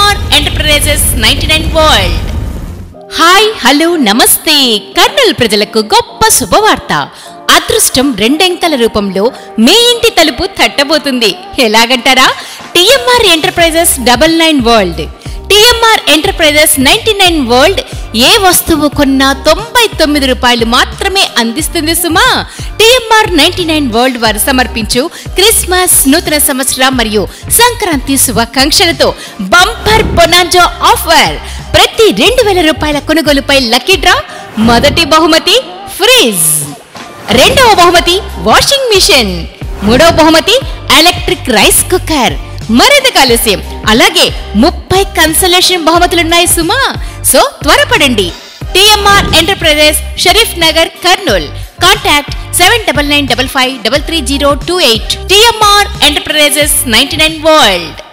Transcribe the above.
TMR enterprises ninety nine world hi hello నమస్తే కర్నూలు ప్రజలకు గొప్ప శుభవార్త అదృష్టం రెండెంకల రూపంలో మీ ఇంటి తలుపు తట్టబోతుంది ఎలాగంటారా TMR enterprises double nine world TMR enterprises ninety nine world ఏ వస్తువు కొన్నా తొంభై తొమ్మిది రూపాయలు మాత్రమే అందిస్తుంది సుమా టిఎంఆర్ నైన్టీ నైన్ వరల్డ్ వారు సమర్పించు క్రిస్మస్ నూతన సంవత్సరం మరియు సంక్రాంతి శుభాకాంక్షలతో బంపర్ బొనాంజో ఆఫర్ ప్రతి రెండు వేల రూపాయల కొనుగోలుపై లక్కీ డ్రా మొదటి బహుమతి ఫ్రిజ్ రెండవ బహుమతి వాషింగ్ మిషన్ మూడవ బహుమతి ఎలక్ట్రిక్ రైస్ కుక్కర్ మరింత ఆలస్యం అలాగే ముప్పై కన్సలేషన్ బహుమతులున్నాయి సుమా సో త్వరపడండి TMR enterprises Sharif Nagar Kurnool contact seven double nine double five double three zero two eight TMR enterprises ninety nine world